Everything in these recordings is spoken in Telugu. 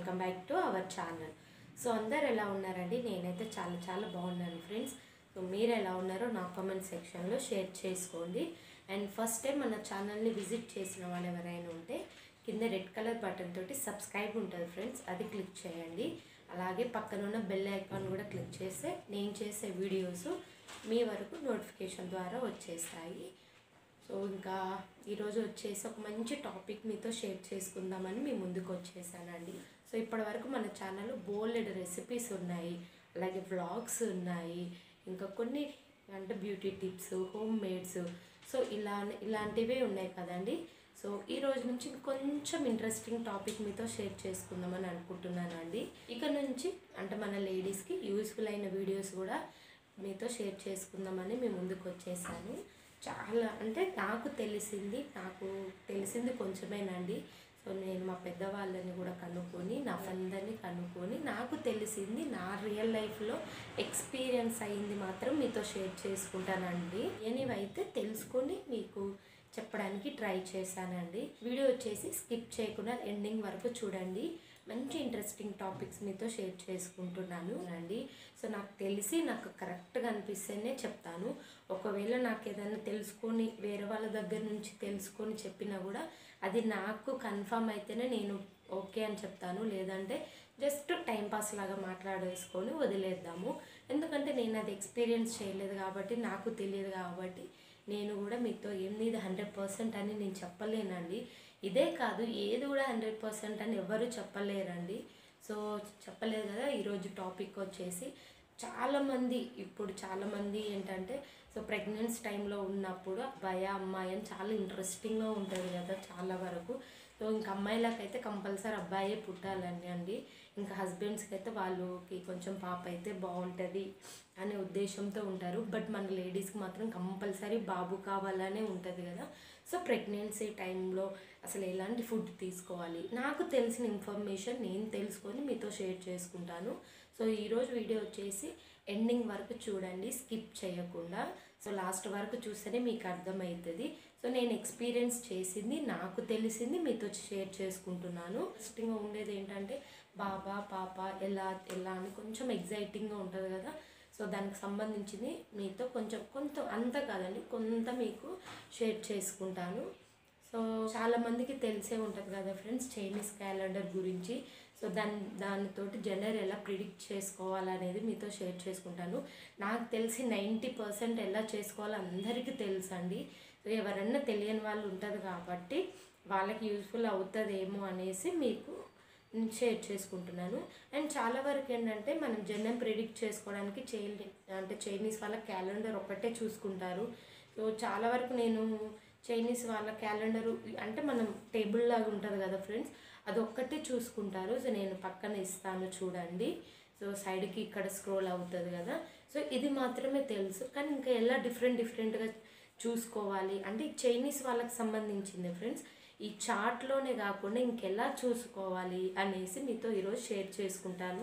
welcome back to our channel so అందరు ఎలా ఉన్నారండి నేనైతే చాలా చాలా బాగున్నాను ఫ్రెండ్స్ సో మీరు ఎలా ఉన్నారో నా కామెంట్ సెక్షన్లో షేర్ చేసుకోండి అండ్ ఫస్ట్ టైం మన ఛానల్ని విజిట్ చేసిన వాళ్ళు ఎవరైనా ఉంటే కింద రెడ్ కలర్ బటన్ తోటి సబ్స్క్రైబ్ ఉంటుంది ఫ్రెండ్స్ అది క్లిక్ చేయండి అలాగే పక్కన ఉన్న బెల్ ఐకాన్ కూడా క్లిక్ చేస్తే నేను చేసే వీడియోస్ మీ వరకు నోటిఫికేషన్ ద్వారా వచ్చేస్తాయి సో ఇంకా ఈరోజు వచ్చేసి ఒక మంచి టాపిక్ మీతో షేర్ చేసుకుందామని మీ ముందుకు వచ్చేసానండి సో ఇప్పటి వరకు మన ఛానల్లో బోల్డ్ రెసిపీస్ ఉన్నాయి అలాగే వ్లాగ్స్ ఉన్నాయి ఇంకా కొన్ని అంటే beauty tips home mades so ఇలా ఇలాంటివే ఉన్నాయి కదండి సో ఈ రోజు నుంచి కొంచెం ఇంట్రెస్టింగ్ టాపిక్ మీతో షేర్ చేసుకుందామని అనుకుంటున్నానండి ఇక నుంచి అంటే మన లేడీస్కి యూస్ఫుల్ అయిన వీడియోస్ కూడా మీతో షేర్ చేసుకుందామని మీ ముందుకు వచ్చేసాను చాలా అంటే నాకు తెలిసింది నాకు తెలిసింది కొంచెమేనండి సో నేను మా పెద్దవాళ్ళని కూడా కనుక్కొని నా అందరినీ కనుక్కొని నాకు తెలిసింది నా రియల్ లైఫ్లో ఎక్స్పీరియన్స్ అయింది మాత్రం మీతో షేర్ చేసుకుంటానండి ఎనివైతే తెలుసుకొని మీకు చెప్పడానికి ట్రై చేశానండి వీడియో వచ్చేసి స్కిప్ చేయకుండా ఎండింగ్ వరకు చూడండి మంచి ఇంట్రెస్టింగ్ టాపిక్స్ మీతో షేర్ చేసుకుంటున్నాను అండి సో నాకు తెలిసి నాకు కరెక్ట్గా అనిపిస్తేనే చెప్తాను ఒకవేళ నాకు ఏదైనా తెలుసుకొని వేరే వాళ్ళ దగ్గర నుంచి తెలుసుకొని చెప్పినా కూడా అది నాకు కన్ఫర్మ్ అయితేనే నేను ఓకే అని చెప్తాను లేదంటే జస్ట్ టైంపాస్ లాగా మాట్లాడేసుకొని వదిలేద్దాము ఎందుకంటే నేను అది ఎక్స్పీరియన్స్ చేయలేదు కాబట్టి నాకు తెలియదు కాబట్టి నేను కూడా మీతో ఏంది ఇది హండ్రెడ్ పర్సెంట్ అని నేను చెప్పలేనండి ఇదే కాదు ఏది కూడా హండ్రెడ్ పర్సెంట్ అని ఎవరు చెప్పలేరండి సో చెప్పలేదు కదా ఈరోజు టాపిక్ వచ్చేసి చాలామంది ఇప్పుడు చాలామంది ఏంటంటే సో ప్రెగ్నెన్సీ టైంలో ఉన్నప్పుడు అబ్బాయి అమ్మాయి అని చాలా ఇంట్రెస్టింగ్గా ఉంటుంది కదా చాలా వరకు సో ఇంకా అమ్మాయిలకైతే కంపల్సరీ అబ్బాయే పుట్టాలని అండి ఇంకా హస్బెండ్స్కి అయితే వాళ్ళకి కొంచెం పాప అయితే బాగుంటుంది అనే ఉద్దేశంతో ఉంటారు బట్ మన లేడీస్కి మాత్రం కంపల్సరీ బాబు కావాలనే ఉంటుంది కదా సో ప్రెగ్నెన్సీ టైంలో అసలు ఎలాంటి ఫుడ్ తీసుకోవాలి నాకు తెలిసిన ఇన్ఫర్మేషన్ నేను తెలుసుకొని మీతో షేర్ చేసుకుంటాను సో ఈరోజు వీడియో వచ్చేసి ఎండింగ్ వరకు చూడండి స్కిప్ చేయకుండా సో లాస్ట్ వరకు చూస్తేనే మీకు అర్థమవుతుంది సో నేను ఎక్స్పీరియన్స్ చేసింది నాకు తెలిసింది మీతో షేర్ చేసుకుంటున్నాను ఇంట్రెస్టింగ్గా ఉండేది ఏంటంటే బాబా పాప ఎలా ఎలా అని కొంచెం ఎగ్జైటింగ్గా ఉంటుంది కదా సో దానికి సంబంధించింది మీతో కొంచెం కొంత అంత కాదండి కొంత మీకు షేర్ చేసుకుంటాను సో చాలామందికి తెలిసే ఉంటుంది కదా ఫ్రెండ్స్ చైనీస్ క్యాలెండర్ గురించి సో దాని దానితోటి జెండర్ ఎలా ప్రిడిక్ట్ చేసుకోవాలనేది మీతో షేర్ చేసుకుంటాను నాకు తెలిసి నైంటీ పర్సెంట్ ఎలా చేసుకోవాలో అందరికీ తెలుసు అండి సో ఎవరన్నా తెలియని వాళ్ళు ఉంటుంది కాబట్టి వాళ్ళకి యూస్ఫుల్ అవుతుందేమో అనేసి మీకు నేను షేర్ చేసుకుంటున్నాను అండ్ చాలా వరకు ఏంటంటే మనం జనం ప్రిడిక్ట్ చేసుకోవడానికి చైల్డ్ అంటే చైనీస్ వాళ్ళ క్యాలెండర్ ఒకటే చూసుకుంటారు సో చాలా వరకు నేను చైనీస్ వాళ్ళ క్యాలెండరు అంటే మనం టేబుల్ లాగా ఉంటుంది కదా ఫ్రెండ్స్ అది ఒక్కటే చూసుకుంటారు సో నేను పక్కన ఇస్తాను చూడండి సో సైడ్కి ఇక్కడ స్క్రోల్ అవుతుంది కదా సో ఇది మాత్రమే తెలుసు కానీ ఇంకా ఎలా డిఫరెంట్ డిఫరెంట్గా చూసుకోవాలి అంటే చైనీస్ వాళ్ళకి సంబంధించింది ఫ్రెండ్స్ ఈ చార్ట్లోనే కాకుండా ఇంకెలా చూసుకోవాలి అనేసి మీతో ఈరోజు షేర్ చేసుకుంటాను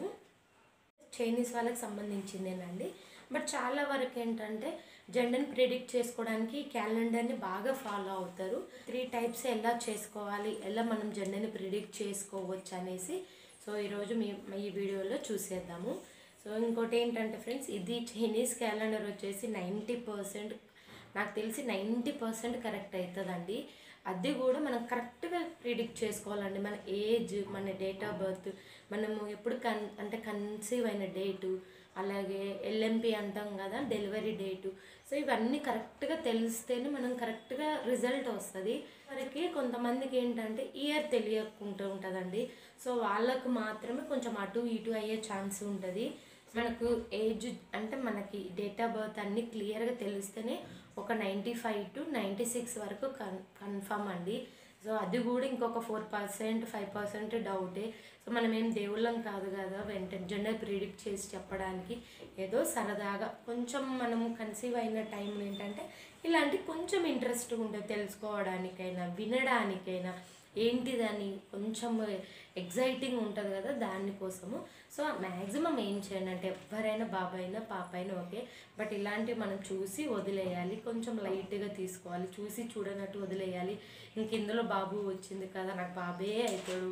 చైనీస్ వాళ్ళకి సంబంధించిందేనండి బట్ చాలా వరకు ఏంటంటే జెండర్ని ప్రిడిక్ట్ చేసుకోవడానికి క్యాలెండర్ని బాగా ఫాలో అవుతారు త్రీ టైప్స్ ఎలా చేసుకోవాలి ఎలా మనం జెండర్ని ప్రిడిక్ట్ చేసుకోవచ్చు అనేసి సో ఈరోజు మీ ఈ వీడియోలో చూసేద్దాము సో ఇంకోటి ఏంటంటే ఫ్రెండ్స్ ఇది చైనీస్ క్యాలెండర్ వచ్చేసి నైంటీ పర్సెంట్ నాకు తెలిసి నైంటీ పర్సెంట్ కరెక్ట్ అవుతుందండి అది కూడా మనం కరెక్ట్గా ప్రిడిక్ట్ చేసుకోవాలండి మన ఏజ్ మన డేట్ ఆఫ్ బర్త్ మనము ఎప్పుడు కన్ అంటే కన్సీవ్ అయిన డేటు అలాగే ఎల్ఎంపి అంటాం కదా డెలివరీ డేటు సో ఇవన్నీ కరెక్ట్గా తెలిస్తేనే మనం కరెక్ట్గా రిజల్ట్ వస్తుంది మనకి కొంతమందికి ఏంటంటే ఇయర్ తెలియకుండా ఉంటుందండి సో వాళ్ళకు మాత్రమే కొంచెం అటు ఇటు అయ్యే ఛాన్స్ ఉంటుంది మనకు ఏజ్ అంటే మనకి డేట్ ఆఫ్ బర్త్ అన్నీ క్లియర్గా తెలిస్తేనే ఒక ninety five to ninety six వరకు కన్ కన్ఫర్మ్ అండి సో అది కూడా ఇంకొక ఫోర్ పర్సెంట్ ఫైవ్ పర్సెంట్ డౌటే సో మనం ఏం దేవుళ్ళం కాదు కదా వెంటనే జెండర్ ప్రిడిక్ట్ చేసి చెప్పడానికి ఏదో సరదాగా కొంచెం మనం కన్సీవ్ అయిన టైంలో ఏంటంటే ఇలాంటి కొంచెం ఇంట్రెస్ట్ ఉంటుంది తెలుసుకోవడానికైనా వినడానికైనా ఏంటిదని కొంచెం ఎగ్జైటింగ్ ఉంటుంది కదా దానికోసము సో మ్యాక్సిమం ఏం చేయండి అంటే ఎవరైనా బాబాయ్ అయినా పాప అయినా ఓకే బట్ ఇలాంటివి మనం చూసి వదిలేయాలి కొంచెం లైట్గా తీసుకోవాలి చూసి చూడనట్టు వదిలేయాలి ఇంక ఇందులో బాబు వచ్చింది కదా నాకు బాబే అవుతాడు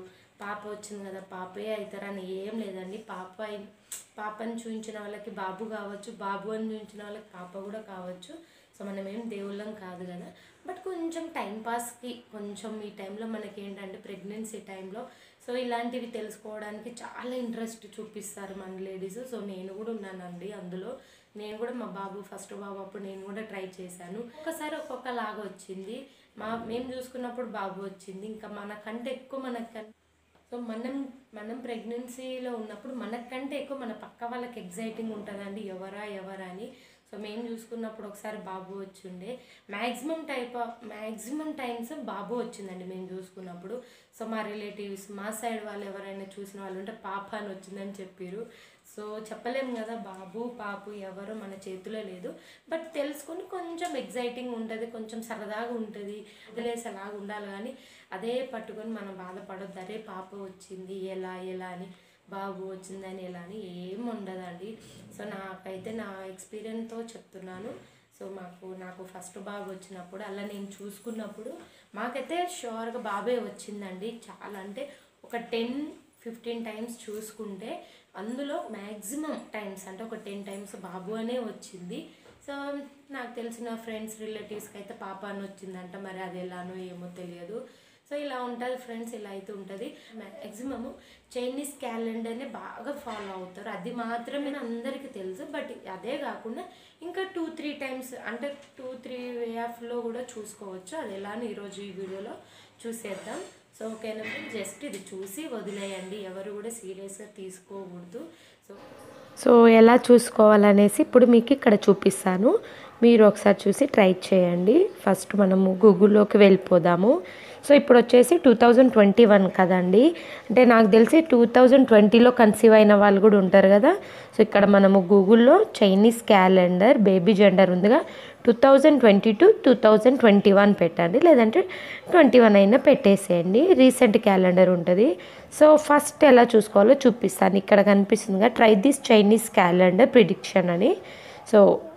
పాప వచ్చింది కదా పాపే అవుతారని ఏం లేదండి పాప అయి- పాపని చూపించిన వాళ్ళకి బాబు కావచ్చు బాబు అని చూపించిన వాళ్ళకి పాప కూడా కావచ్చు సో మనం ఏం దేవుళ్ళం కాదు కదా బట్ కొంచెం టైం పాస్కి కొంచెం ఈ టైంలో మనకి ఏంటంటే ప్రెగ్నెన్సీ టైంలో సో ఇలాంటివి తెలుసుకోవడానికి చాలా ఇంట్రెస్ట్ చూపిస్తారు మన లేడీస్ సో నేను కూడా ఉన్నానండి అందులో నేను కూడా మా బాబు ఫస్ట్ బాబు అప్పుడు నేను కూడా ట్రై చేశాను ఒకసారి ఒక్కొక్కలాగా వచ్చింది మా మేము చూసుకున్నప్పుడు బాబు వచ్చింది ఇంకా మనకంటే ఎక్కువ మనకం సో మనం మనం ప్రెగ్నెన్సీలో ఉన్నప్పుడు మనకంటే ఎక్కువ మన పక్క వాళ్ళకి ఎగ్జైటింగ్ ఉంటుందండి ఎవరా ఎవరా అని సో మేము చూసుకున్నప్పుడు ఒకసారి బాబు వచ్చిండే maximum type of maximum times బాబు వచ్చిందండి మేము చూసుకున్నప్పుడు సో మా రిలేటివ్స్ మా సైడ్ వాళ్ళు ఎవరైనా చూసిన వాళ్ళు ఉంటే పాప అని వచ్చిందని చెప్పారు సో చెప్పలేము కదా బాబు పాపు ఎవరు మన చేతిలో లేదు బట్ తెలుసుకొని కొంచెం ఎగ్జైటింగ్ ఉంటుంది కొంచెం సరదాగా ఉంటుంది వదిలేసేలాగా ఉండాలి కానీ అదే పట్టుకొని మనం బాధపడొద్దు అరే పాప వచ్చింది ఎలా ఎలా అని బాబు వచ్చిందని ఎలా అని ఏం ఉండదండి సో నాకైతే నా ఎక్స్పీరియన్స్తో చెప్తున్నాను సో మాకు నాకు ఫస్ట్ బాబు వచ్చినప్పుడు అలా నేను చూసుకున్నప్పుడు మాకైతే షూర్గా బాబే వచ్చిందండి చాలా అంటే ఒక టెన్ ఫిఫ్టీన్ టైమ్స్ చూసుకుంటే అందులో మ్యాక్సిమం టైమ్స్ అంటే ఒక టెన్ టైమ్స్ బాబు అనే వచ్చింది సో నాకు తెలిసిన ఫ్రెండ్స్ రిలేటివ్స్కి అయితే పాప అని వచ్చిందంట మరి అది ఎలానో ఏమో తెలియదు సో ఇలా ఉంటుంది ఫ్రెండ్స్ ఇలా అయితే ఉంటుంది మ్యాక్సిమము చైనీస్ క్యాలెండర్ని బాగా ఫాలో అవుతారు అది మాత్రమే అందరికీ తెలుసు బట్ అదే కాకుండా ఇంకా టూ త్రీ టైమ్స్ అంటే టూ త్రీ వే ఆఫ్లో కూడా చూసుకోవచ్చు అది ఎలానో ఈరోజు ఈ వీడియోలో చూసేద్దాం సో ఓకేనా ఫ్రెండ్స్ జస్ట్ ఇది చూసి వదిలేయండి ఎవరు కూడా సీరియస్గా తీసుకోకూడదు సో సో ఎలా చూసుకోవాలనేసి ఇప్పుడు మీకు ఇక్కడ చూపిస్తాను మీరు ఒకసారి చూసి ట్రై చేయండి ఫస్ట్ మనము గూగుల్లోకి వెళ్ళిపోదాము సో ఇప్పుడు వచ్చేసి టూ థౌజండ్ ట్వంటీ వన్ కదండి అంటే నాకు తెలిసి టూ థౌజండ్ ట్వంటీలో కన్సీవ్ అయిన వాళ్ళు కూడా ఉంటారు కదా సో ఇక్కడ మనము గూగుల్లో చైనీస్ క్యాలెండర్ బేబీ జెండర్ ఉందిగా two thousand twenty two two thousand twenty one పెట్టండి లేదంటే ట్వంటీ వన్ అయినా పెట్టేసేయండి రీసెంట్ క్యాలెండర్ ఉంటుంది సో ఫస్ట్ ఎలా చూసుకోవాలో చూపిస్తాను ఇక్కడ కనిపిస్తుందిగా try this Chinese calendar prediction అని సో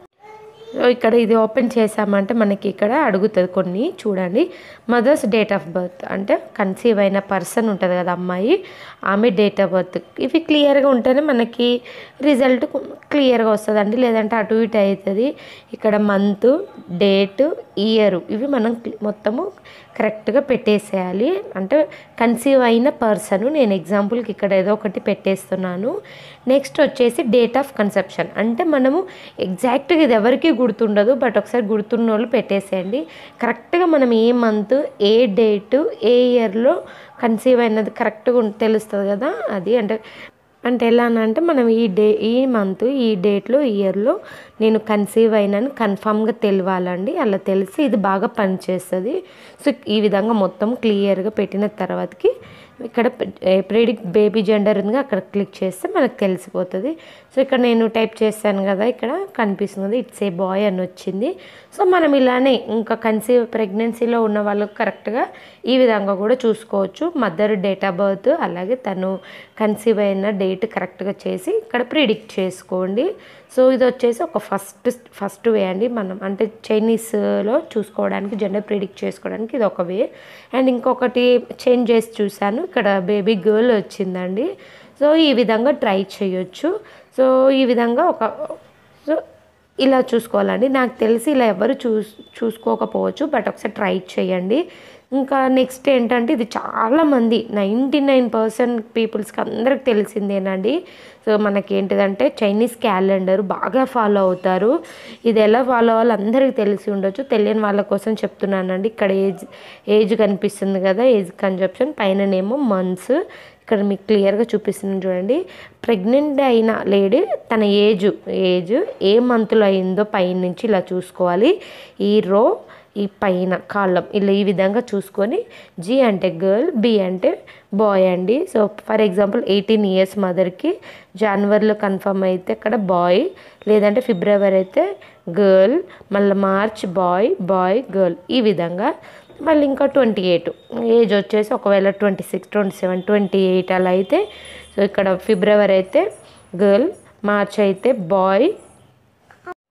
సో ఇక్కడ ఇది ఓపెన్ చేసామంటే మనకి ఇక్కడ అడుగుతుంది కొన్ని చూడండి మదర్స్ డేట్ ఆఫ్ బర్త్ అంటే కన్సీవ్ అయిన పర్సన్ ఉంటుంది కదా అమ్మాయి ఆమె డేట్ ఆఫ్ బర్త్ ఇవి క్లియర్గా ఉంటేనే మనకి రిజల్ట్ క్లియర్గా వస్తుందండి లేదంటే అటు ఇటు అవుతుంది ఇక్కడ మంత్ డేట్ ఇయర్ ఇవి మనం cl- మొత్తము కరెక్ట్గా పెట్టేసేయాలి అంటే కన్సీవ్ అయిన పర్సన్ నేను ఎగ్జాంపుల్కి ఇక్కడ ఏదో ఒకటి పెట్టేస్తున్నాను నెక్స్ట్ వచ్చేసి డేట్ ఆఫ్ కన్సెప్షన్ అంటే మనము ఎగ్జాక్ట్గా ఇది ఎవరికి గుర్తుండదు బట్ ఒకసారి గుర్తున్న వాళ్ళు పెట్టేసేయండి కరెక్ట్గా మనం ఏ మంత్ ఏ డేట్ ఏ ఇయర్లో కన్సీవ్ అయినది కరెక్ట్గా ఉం- తెలుస్తుంది కదా అది అంటే అంటే ఎలా అని అంటే మనం ఈ డే ఈ మంత్ ఈ డేట్లో ఇయర్లో నేను కన్సీవ్ అయినాను కన్ఫామ్గా తెలియాలండి అలా తెలిసి ఇది బాగా పనిచేస్తుంది సో ఈ విధంగా మొత్తం క్లియర్గా పెట్టిన తర్వాతకి ఇక్కడ ప్రిడిక్ట్ బేబీ జెండర్ ఉంది అక్కడ క్లిక్ చేస్తే మనకు తెలిసిపోతుంది సో ఇక్కడ నేను టైప్ చేశాను కదా ఇక్కడ కనిపిస్తుంది ఇట్స్ ఏ బాయ్ అని వచ్చింది సో మనం ఇలానే ఇంకా కన్సీవ్ ప్రెగ్నెన్సీలో ఉన్న వాళ్ళకు కరెక్ట్గా ఈ విధంగా కూడా చూసుకోవచ్చు మదర్ డేట్ ఆఫ్ బర్త్ అలాగే తను కన్సీవ్ అయిన డేట్ కరెక్ట్గా చేసి ఇక్కడ ప్రిడిక్ట్ చేసుకోండి సో ఇది వచ్చేసి ఒక ఫస్ట్ ఫస్ట్ వే అండి మనం అంటే చైనీస్లో చూసుకోవడానికి జెండర్ ప్రిడిక్ట్ చేసుకోవడానికి ఇది ఒక వే అండ్ ఇంకొకటి చేంజ్ చేసి చూశాను ఇక్కడ బేబీ గర్ల్ వచ్చిందండి సో ఈ విధంగా ట్రై చేయొచ్చు సో ఈ విధంగా ఒక సో ఇలా చూసుకోవాలండి నాకు తెలిసి ఇలా ఎవరు చూస్ చూసుకోకపోవచ్చు బట్ ఒకసారి ట్రై చేయండి ఇంకా నెక్స్ట్ ఏంటంటే ఇది చాలామంది నైంటీ నైన్ పర్సెంట్ పీపుల్స్కి అందరికి తెలిసిందేనండి సో మనకి ఏంటిదంటే చైనీస్ క్యాలెండర్ బాగా ఫాలో అవుతారు ఇది ఎలా ఫాలో అవ్వాలో అందరికీ తెలిసి ఉండొచ్చు తెలియని వాళ్ళ కోసం చెప్తున్నానండి ఇక్కడ ఏజ్ ఏజ్ కనిపిస్తుంది కదా ఏజ్ కన్జప్షన్ పైననేమో మంత్స్ ఇక్కడ మీకు క్లియర్గా చూపిస్తున్నాను చూడండి ప్రెగ్నెంట్ అయిన లేడీ తన ఏజ్ ఏజ్ ఏ మంత్లో అయిందో పైనుంచి ఇలా చూసుకోవాలి ఈ రో ఈ పైన కాళ్ళం ఇలా ఈ విధంగా చూసుకొని జీ అంటే గర్ల్ బి అంటే బాయ్ అండి so for example eighteen years మదర్కి జనవరిలో కన్ఫర్మ్ అయితే అక్కడ బాయ్ లేదంటే ఫిబ్రవరి అయితే గర్ల్ మళ్ళీ మార్చ్ బాయ్ బాయ్ గర్ల్ ఈ విధంగా మళ్ళీ ఇంకా ట్వంటీ ఎయిట్ ఏజ్ వచ్చేసి ఒకవేళ twenty six twenty seven twenty eight అలా అయితే సో ఇక్కడ ఫిబ్రవరి అయితే గర్ల్ మార్చ్ అయితే బాయ్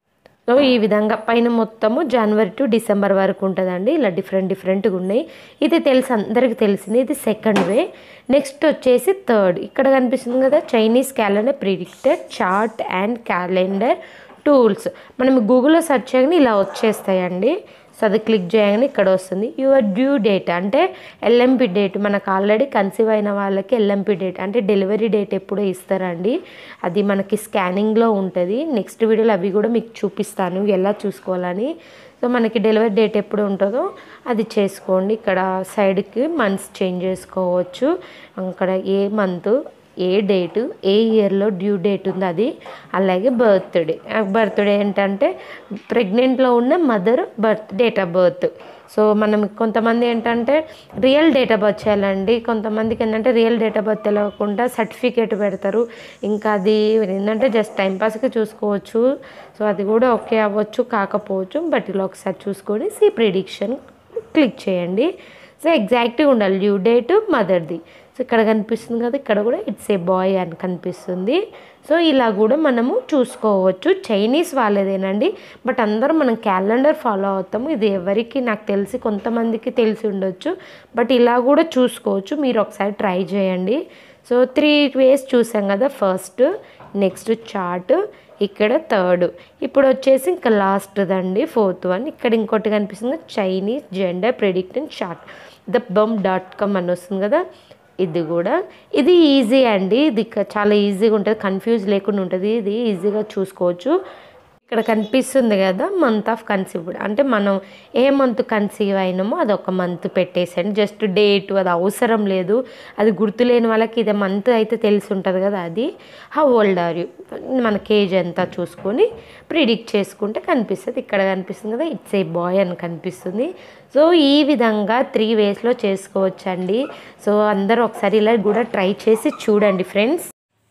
సో ఈ విధంగా పైన మొత్తము జనవరి టు డిసెంబర్ వరకు ఉంటుందండి ఇలా డిఫరెంట్ డిఫరెంట్గా ఉన్నాయి ఇది తెలుసు అందరికీ తెలిసింది ఇది సెకండ్ వే నెక్స్ట్ వచ్చేసి థర్డ్ ఇక్కడ కనిపిస్తుంది కదా Chinese calendar predicted chart and calendar tools మనం గూగుల్లో సెర్చ్ చేయగానే ఇలా వచ్చేస్తాయండి సో అది క్లిక్ చేయగానే ఇక్కడ వస్తుంది యువర్ డ్యూ డేట్ అంటే ఎల్ఎంపి డేట్ మనకు ఆల్రెడీ కన్సీవ్ అయిన వాళ్ళకి ఎల్ఎంపి డేట్ అంటే డెలివరీ డేట్ ఎప్పుడో ఇస్తారండి అది మనకి స్కానింగ్లో ఉంటుంది నెక్స్ట్ వీడియోలో అవి కూడా మీకు చూపిస్తాను ఎలా చూసుకోవాలని సో మనకి డెలివరీ డేట్ ఎప్పుడు ఉంటుందో అది చేసుకోండి ఇక్కడ సైడ్కి మంత్స్ చేంజ్ చేసుకోవచ్చు అక్కడ ఏ మంత్ ఏ డేటు ఏ ఇయర్లో డ్యూ డేట్ ఉంది అది అలాగే బర్త్డే బర్త్డే ఏంటంటే ప్రెగ్నెంట్లో ఉన్న mother birth date of birth so మనం కొంతమంది ఏంటంటే రియల్ డేట్ ఆఫ్ బర్త్ చేయాలండి కొంతమందికి ఏంటంటే రియల్ డేట్ ఆఫ్ బర్త్ తెలియకుండా సర్టిఫికేట్ పెడతారు ఇంకా అది ఏంటంటే జస్ట్ టైంపాస్గా చూసుకోవచ్చు సో అది కూడా ఓకే అవ్వచ్చు కాకపోవచ్చు బట్ ఇలా ఒకసారి చూసుకొని సి ప్రిడిక్షన్ క్లిక్ చేయండి సో ఎగ్జాక్ట్గా ఉండాలి డ్యూ డేట్ మదర్ది సో ఇక్కడ కనిపిస్తుంది కదా ఇక్కడ కూడా ఇట్స్ ఏ బాయ్ అని కనిపిస్తుంది సో ఇలా కూడా మనము చూసుకోవచ్చు చైనీస్ వాళ్ళదేనండి బట్ అందరూ మనం క్యాలెండర్ ఫాలో అవుతాము ఇది ఎవరికి నాకు తెలిసి కొంతమందికి తెలిసి ఉండొచ్చు బట్ ఇలా కూడా చూసుకోవచ్చు మీరు ఒకసారి ట్రై చేయండి సో త్రీ వేస్ చూసాం కదా ఫస్ట్ నెక్స్ట్ చార్ట్ ఇక్కడ థర్డ్ ఇప్పుడు వచ్చేసి ఇంకా లాస్ట్దండి ఫోర్త్ వన్ ఇక్కడ ఇంకోటి కనిపిస్తుంది Chinese gender predictor chart the bump dot com అని వస్తుంది కదా ఇది కూడా ఇది ఈజీ అండి ఇది క- చాలా ఈజీగా ఉంటుంది కన్ఫ్యూజ్ లేకుండా ఉంటుంది ఇది ఈజీగా చూసుకోవచ్చు ఇక్కడ కనిపిస్తుంది కదా మంత్ ఆఫ్ కన్సీవ్డ్ అంటే మనం ఏ మంత్ కన్సీవ్ అయినామో అది ఒక మంత్ పెట్టేసండి జస్ట్ డేట్ అది అవసరం లేదు అది గుర్తులేని వాళ్ళకి ఇదే మంత్ అయితే తెలిసి ఉంటుంది కదా అది హౌ ఓల్డ్ ఆర్ యూ మన కేజ్ ఎంత చూసుకొని ప్రిడిక్ట్ చేసుకుంటే కనిపిస్తుంది ఇక్కడ కనిపిస్తుంది కదా ఇట్స్ ఏ బాయ్ అని కనిపిస్తుంది సో ఈ విధంగా త్రీ వేస్లో చేసుకోవచ్చండి సో అందరూ ఒకసారి ఇలా కూడా ట్రై చేసి చూడండి ఫ్రెండ్స్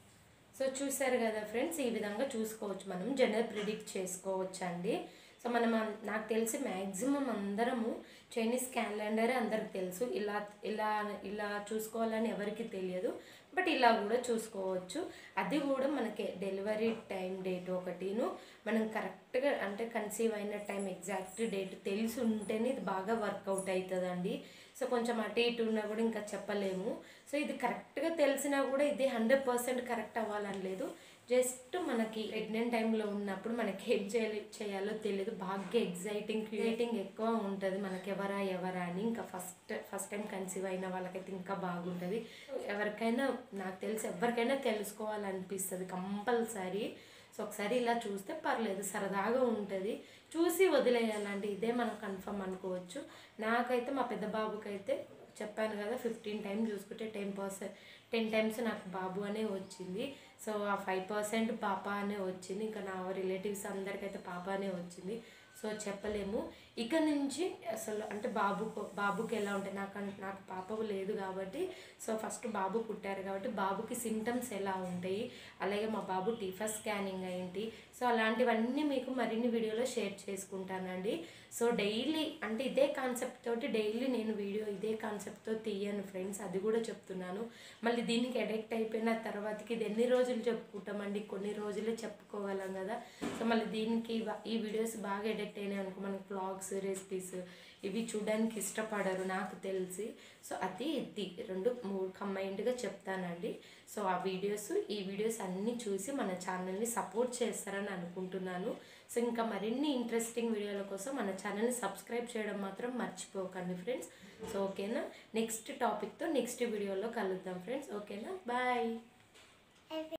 సో చూసారు కదా ఫ్రెండ్స్ ఈ విధంగా చూసుకోవచ్చు మనం జనరల్ ప్రిడిక్ట్ చేసుకోవచ్చు అండి సో మనం అన్- నాకు తెలిసి మ్యాక్సిమం అందరము చైనీస్ క్యాలెండర్ అందరికి తెలుసు ఇలా ఇలా ఇలా చూసుకోవాలని ఎవరికి తెలియదు బట్ ఇలా కూడా చూసుకోవచ్చు అది కూడా మనకి డెలివరీ టైం డేట్ ఒకటిను మనం కరెక్ట్గా అంటే కన్సీవ్ అయిన టైం ఎగ్జాక్ట్ డేట్ తెలిసి ఉంటేనే ఇది బాగా వర్కౌట్ అవుతుందండి సో కొంచెం అటు ఇటు ఉన్నా కూడా ఇంకా చెప్పలేము సో ఇది కరెక్ట్గా తెలిసినా కూడా ఇది హండ్రెడ్ పర్సెంట్ కరెక్ట్ అవ్వాలని లేదు జస్ట్ మనకి ప్రెగ్నెంట్ టైంలో ఉన్నప్పుడు మనకి ఏం చేయాలి చేయాలో తెలియదు బాగా ఎగ్జైటింగ్ క్రియేటింగ్ ఎక్కువ ఉంటుంది మనకి ఎవరా ఎవరా అని ఇంకా ఫస్ట్ ఫస్ట్ టైం కన్సీవ్ అయిన వాళ్ళకైతే ఇంకా బాగుంటుంది ఎవరికైనా నాకు తెలిసి ఎవరికైనా తెలుసుకోవాలనిపిస్తుంది కంపల్సరీ సో ఒకసారి ఇలా చూస్తే పర్లేదు సరదాగా ఉంటుంది చూసి వదిలేయాలండి ఇదే మనం కన్ఫర్మ్ అనుకోవచ్చు నాకైతే మా పెద్ద బాబుకైతే చెప్పాను కదా ఫిఫ్టీన్ టైం చూసుకుంటే టెన్ పర్సెంట్ టెన్ టైమ్స్ నాకు బాబు అనే వచ్చింది సో ఆ ఫైవ్ పర్సెంట్ పాప అనే వచ్చింది ఇంకా నా రిలేటివ్స్ అందరికైతే పాప అనే వచ్చింది సో చెప్పలేము ఇక నుంచి అసలు అంటే బాబు బాబుకి ఎలా ఉంటాయి నాకు అన్- నాకు పాప లేదు కాబట్టి సో ఫస్ట్ బాబు పుట్టారు కాబట్టి బాబుకి సిమ్టమ్స్ ఎలా ఉంటాయి అలాగే మా బాబు టీఫా స్కానింగ్ ఏంటి సో అలాంటివన్నీ మీకు మరిన్ని వీడియోలో షేర్ చేసుకుంటానండి సో డైలీ అంటే ఇదే కాన్సెప్ట్ తోటి డైలీ నేను వీడియో ఇదే కాన్సెప్ట్తో తీయను ఫ్రెండ్స్ అది కూడా చెప్తున్నాను మళ్ళీ దీనికి అడిక్ట్ అయిపోయిన తర్వాతకి ఇది ఎన్ని రోజులు చెప్పుకుంటామండి కొన్ని రోజులే చెప్పుకోగలం కదా సో మళ్ళీ దీనికి బా- ఈ వీడియోస్ బాగా అడిక్ట్ అయినాయి అనుకో మనకి బ్లాగ్స్ రెసిపీస్ ఇవి చూడడానికి ఇష్టపడరు నాకు తెలిసి సో అది ఇది రెండు మూడు కంబైన్డ్గా చెప్తానండి సో ఆ వీడియోస్ ఈ వీడియోస్ అన్నీ చూసి మన ఛానల్ని సపోర్ట్ చేస్తారని అనుకుంటున్నాను సో ఇంకా మరిన్ని ఇంట్రెస్టింగ్ వీడియోల కోసం మన ఛానల్ని సబ్స్క్రైబ్ చేయడం మాత్రం మర్చిపోకండి ఫ్రెండ్స్ సో ఓకేనా నెక్స్ట్ టాపిక్తో నెక్స్ట్ వీడియోలో కలుద్దాం ఫ్రెండ్స్ ఓకేనా బాయ్